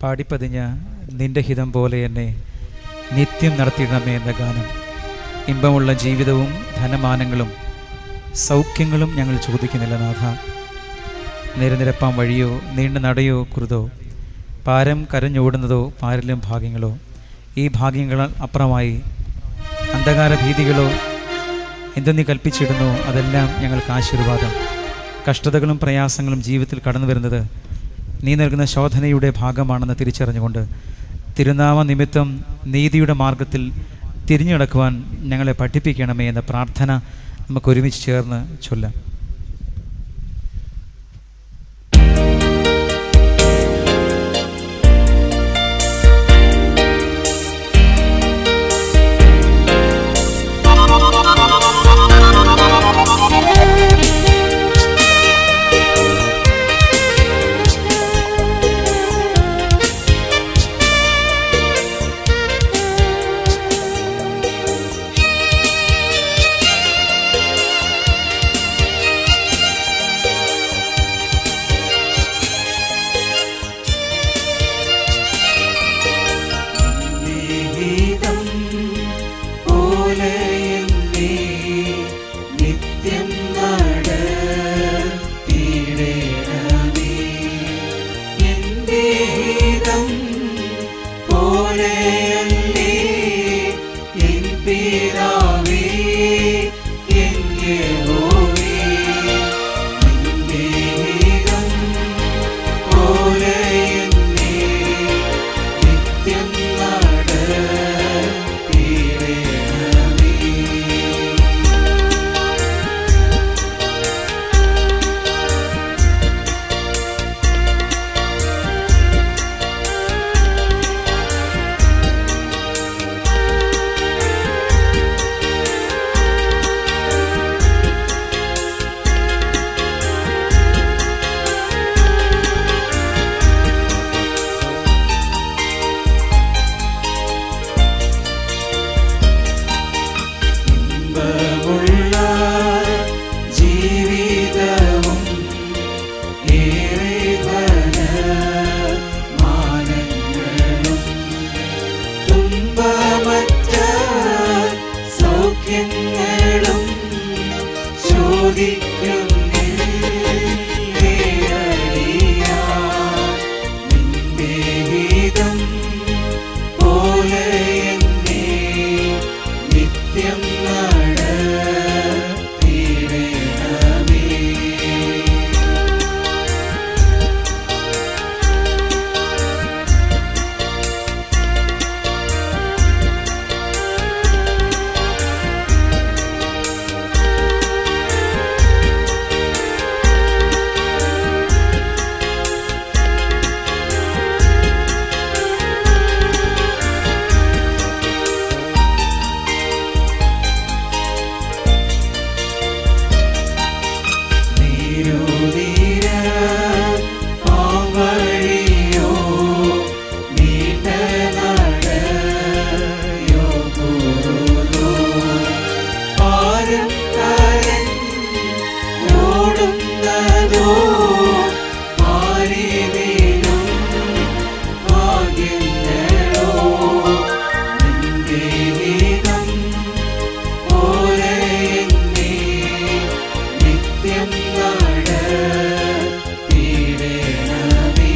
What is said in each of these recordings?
പാടിപ്പതിഞ്ഞ നിന്റെ ഹിതം പോലെ എന്നെ നിത്യം നടത്തിയിടണമേ എന്ന ഗാനം ഇമ്പമുള്ള ജീവിതവും ധനമാനങ്ങളും സൗഖ്യങ്ങളും ഞങ്ങൾ ചോദിക്കുന്നില്ല നാഥ നിരനിരപ്പാം വഴിയോ നീണ്ട നടയോ കുറുതോ പാരം കരഞ്ഞോടുന്നതോ പാരലും ഭാഗ്യങ്ങളോ ഈ ഭാഗ്യങ്ങൾ അപ്പുറമായി അന്ധകാര ഭീതികളോ എന്തെന്ന് കൽപ്പിച്ചിടുന്നു അതെല്ലാം ഞങ്ങൾക്ക് ആശീർവാദം കഷ്ടതകളും പ്രയാസങ്ങളും ജീവിതത്തിൽ കടന്നു വരുന്നത് നീ നൽകുന്ന ശോധനയുടെ ഭാഗമാണെന്ന് തിരിച്ചറിഞ്ഞുകൊണ്ട് തിരുനാമ നിമിത്തം നീതിയുടെ മാർഗത്തിൽ തിരിഞ്ഞു നടക്കുവാൻ ഞങ്ങളെ പഠിപ്പിക്കണമേ എന്ന പ്രാർത്ഥന നമുക്ക് ഒരുമിച്ച് ചേർന്ന് ചൊല്ലാം നിഹിതം പോലെ എന്നേ നിത്യം നടത്തിയിടണമേ. എന്റെ ഹിതം പോലെയല്ലേ എൻ പിതാവേ, എൻ യഹോവേ. നിന്റെ ഹിതം പോലെ എന്നേ നിത്യം നടത്തിയിടണമേ. ഇമ്പമുള്ള ജീവിതവും ഏറെ ധനമാനങ്ങളും തുമ്പമറ്റ സൗഖ്യങ്ങളും നിന്റെ ഹിതം പോലെ എന്നേ നിത്യം നടത്തിയിടണമേ. നീരുനീര പാവഴിയോ നീണ്ട നടയോ കുറുതോ പാരം കരഞ്ഞോടുന്നതോ മാറിവേലും ഭാഗ്യങ്ങളോ നിന്റെ ഗീതം പോലെ എന്നേ നിത്യം നടത്തിയിടണമേ.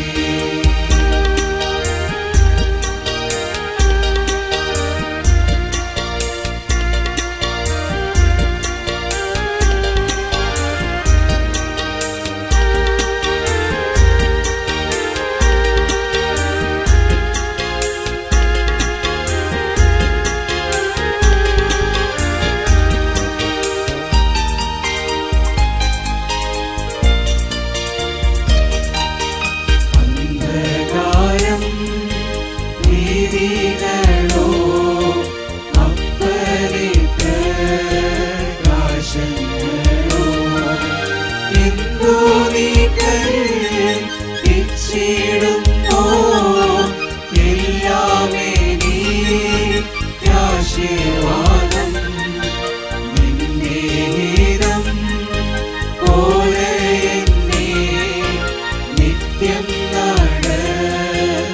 അന്ധകാരം ഭീതികളോ അപ്പനെ പ്രകാശങ്ങളോ എന്തു നീ കൽപ്പിച്ചിടുന്നോ എല്ലാമേ നീ ആശീർവാദം നിന്റെ ഹിതം പോലെ എന്നേ നിത്യം നട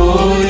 പോലെ